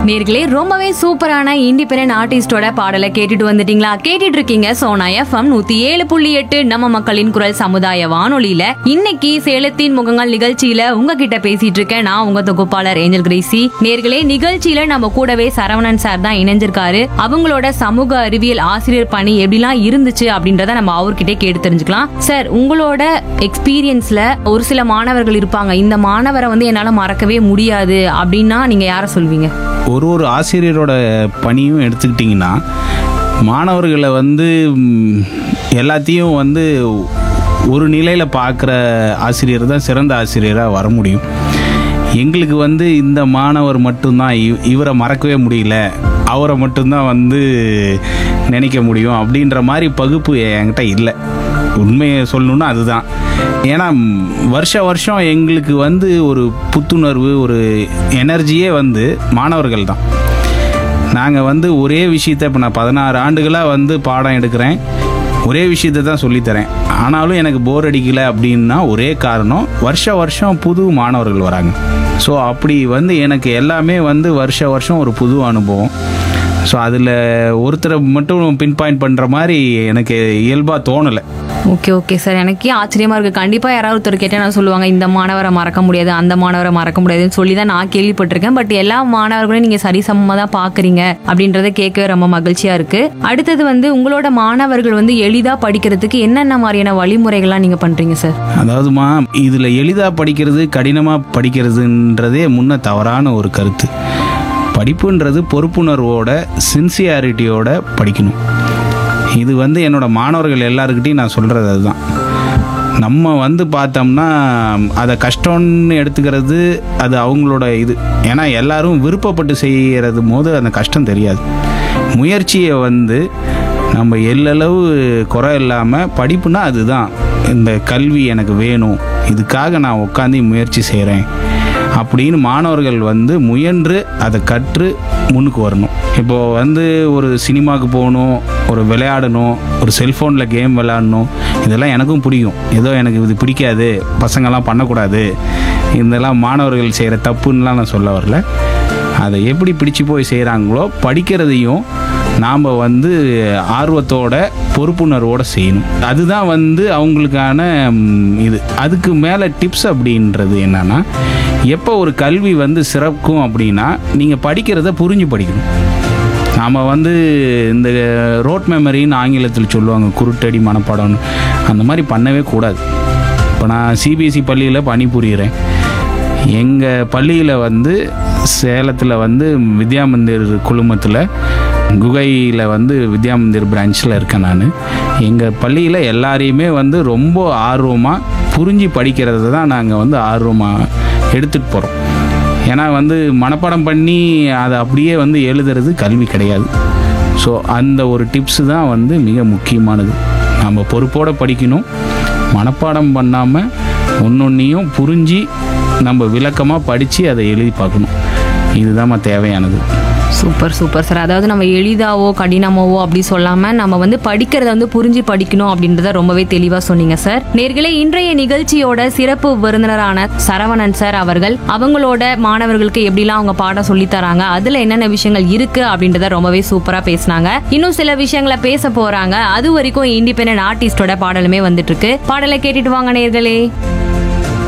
நேர்களே ரொம்பவே சூப்பரான இண்டிபெண்டன்ட் ஆர்டிஸ்டோட பாடலை கேட்டுட்டு வந்துட்டீங்களா கேட்டுட்டு இருக்கீங்க சோனா எஃப்எம் நூத்தி ஏழு புள்ளி எட்டு நம்ம மக்களின் குரல் சமுதாய வானொலியில இன்னைக்கு சேலத்தின் முகங்கள் நிகழ்ச்சியில உங்ககிட்ட பேசிட்டு இருக்கேன் நான் உங்க தொகுப்பாளர் ஏஞ்சல் கிரேசி நேர்களே நிகழ்ச்சியில நம்ம கூடவே சரவணன் சார் தான் இணைஞ்சிருக்காரு அவங்களோட சமூக அறிவியல் ஆசிரியர் பணி எப்படிலாம் இருந்துச்சு அப்படின்றத நம்ம அவர்கிட்ட கேட்டு தெரிஞ்சுக்கலாம் சார் உங்களோட எக்ஸ்பீரியன்ஸ்ல ஒரு சில மாணவர்கள் இருப்பாங்க இந்த மாணவரை வந்து என்னால மறக்கவே முடியாது அப்படின்னா நீங்க யாரை சொல்வீங்க ஒரு ஒரு ஆசிரியரோட பணியும் எடுத்துக்கிட்டிங்கன்னா மாணவர்களை வந்து ம், எல்லாத்தையும் வந்து ஒரு நிலையில் பார்க்குற ஆசிரியர் தான் சிறந்த ஆசிரியராக வர முடியும் எங்களுக்கு வந்து இந்த மாணவர் மட்டும்தான் இவ் இவரை மறக்கவே முடியல அவரை மட்டும்தான் வந்து நினைக்க முடியும் அப்படின்ற மாதிரி பகுப்பு என்கிட்ட இல்லை உண்மையை சொல்லணுன்னா அதுதான் ஏன்னா ம், வருஷ வருஷம் எங்களுக்கு வந்து ஒரு புத்துணர்வு ஒரு எனர்ஜியே வந்து மாணவர்கள் தான் நாங்கள் வந்து ஒரே விஷயத்தை இப்போ நான் பதினாறு ஆண்டுகளாக வந்து பாடம் எடுக்கிறேன் ஒரே விஷயத்தை தான் சொல்லித்தரேன் ஆனாலும் எனக்கு போர் அடிக்கல அப்படின்னா ஒரே காரணம் வருஷ வருஷம் புது மாணவர்கள் வராங்க ஸோ அப்படி வந்து எனக்கு எல்லாமே வந்து வருஷ வருஷம் ஒரு புது அனுபவம் ஸோ அதில் ஒருத்தரை மட்டும் பின் பாயிண்ட் பண்ணுற மாதிரி எனக்கு இயல்பாக தோணலை ஓகே ஓகே சார் எனக்கே ஆச்சரியமா இருக்கு கண்டிப்பா யாராவது ஒருத்தர் கேட்டா நான் சொல்லுவாங்க இந்த மாணவரை மறக்க முடியாது அந்த மாணவரை மறக்க முடியாதுன்னு சொல்லி தான் நான் கேள்விப்பட்டிருக்கேன் பட் எல்லா மாணவர்களையும் நீங்க சரிசமமா தான் பாக்குறீங்க அப்படின்றத கேட்கவே ரொம்ப மகிழ்ச்சியா இருக்கு அடுத்தது வந்து உங்களோட மாணவர்கள் வந்து எளிதா படிக்கிறதுக்கு என்னென்ன மாதிரியான வழிமுறைகள்லாம் நீங்க பண்றீங்க சார் அதாவதுமா இதில் எளிதாக படிக்கிறது கடினமாக படிக்கிறதுன்றதே முன்ன தவறான ஒரு கருத்து படிப்புன்றது பொறுப்புணர்வோட சின்சியாரிட்டியோட படிக்கணும் இது வந்து என்னோட மாணவர்கள் எல்லாருக்கிட்டையும் நான் சொல்கிறது அதுதான் நம்ம வந்து பார்த்தோம்னா அதை கஷ்டம்னு எடுத்துக்கிறது அது அவங்களோட இது ஏன்னா எல்லாரும் விருப்பப்பட்டு செய்கிறது போது அந்த கஷ்டம் தெரியாது முயற்சியை வந்து நம்ம எல்லளவு குறை இல்லாமல் படிப்புனா அதுதான் இந்த கல்வி எனக்கு வேணும் இதுக்காக நான் உட்காந்து முயற்சி செய்கிறேன் அப்படின்னு மாணவர்கள் வந்து முயன்று அதை கற்று முன்னுக்கு வரணும் இப்போது வந்து ஒரு சினிமாவுக்கு போகணும் ஒரு விளையாடணும் ஒரு செல்ஃபோனில் கேம் விளையாடணும் இதெல்லாம் எனக்கும் பிடிக்கும் ஏதோ எனக்கு இது பிடிக்காது பசங்கள்லாம் பண்ணக்கூடாது இதெல்லாம் மாணவர்கள் செய்கிற தப்புன்னெலாம் நான் சொல்ல வரல அதை எப்படி பிடிச்சு போய் செய்கிறாங்களோ படிக்கிறதையும் நாம் வந்து ஆர்வத்தோட பொறுப்புணர்வோடு செய்யணும் அதுதான் வந்து அவங்களுக்கான ம், இது அதுக்கு மேலே டிப்ஸ் அப்படின்றது என்னன்னா எப்போ ஒரு கல்வி வந்து சிறக்கும் அப்படின்னா நீங்கள் படிக்கிறத புரிஞ்சு படிக்கணும் நாம் வந்து இந்த ரோட் மெமரின்னு ஆங்கிலத்தில் சொல்லுவாங்க குருட்டடி மனப்பாடம்னு அந்த மாதிரி பண்ணவே கூடாது இப்போ நான் சிபிஎஸ்சி பள்ளியில் பணிபுரிகிறேன் எங்கள் பள்ளியில் வந்து சேலத்தில் வந்து வித்யா மந்திர் குழுமத்தில் குகையில் வந்து வித்யா மந்திர் பிரான்ச்சில் இருக்கேன் நான் எங்கள் பள்ளியில் எல்லாரையுமே வந்து ரொம்ப ஆர்வமாக புரிஞ்சு படிக்கிறத தான் நாங்கள் வந்து ஆர்வமாக எடுத்துகிட்டு போகிறோம் ஏன்னா வந்து மனப்பாடம் பண்ணி அதை அப்படியே வந்து எழுதுறது கல்வி கிடையாது ஸோ அந்த ஒரு டிப்ஸு தான் வந்து மிக முக்கியமானது நம்ம பொறுப்போடு படிக்கணும் மனப்பாடம் பண்ணாமல் ஒன்னொன்னையும் புரிஞ்சு நம்ம விளக்கமாக படித்து அதை எழுதி பார்க்கணும் இதுதாம்மா தேவையானது சூப்பர் சூப்பர் சார் அதாவது நம்ம எளிதாவோ கடினமாவோ அப்படி சொல்லாம நம்ம வந்து படிக்கிறத வந்து புரிஞ்சு படிக்கணும் அப்படின்றத ரொம்பவே தெளிவா சொன்னீங்க சார் நேர்களே இன்றைய நிகழ்ச்சியோட சிறப்பு விருந்தினரான சரவணன் சார் அவர்கள் அவங்களோட மாணவர்களுக்கு எப்படிலாம் அவங்க பாடம் சொல்லி தராங்க அதுல என்னென்ன விஷயங்கள் இருக்கு அப்படின்றத ரொம்பவே சூப்பரா பேசினாங்க இன்னும் சில விஷயங்களை பேச போறாங்க அது வரைக்கும் இண்டிபெண்டன்ட் ஆர்டிஸ்டோட பாடலுமே வந்துட்டு இருக்கு பாடலை கேட்டுட்டு வாங்க நேர்களே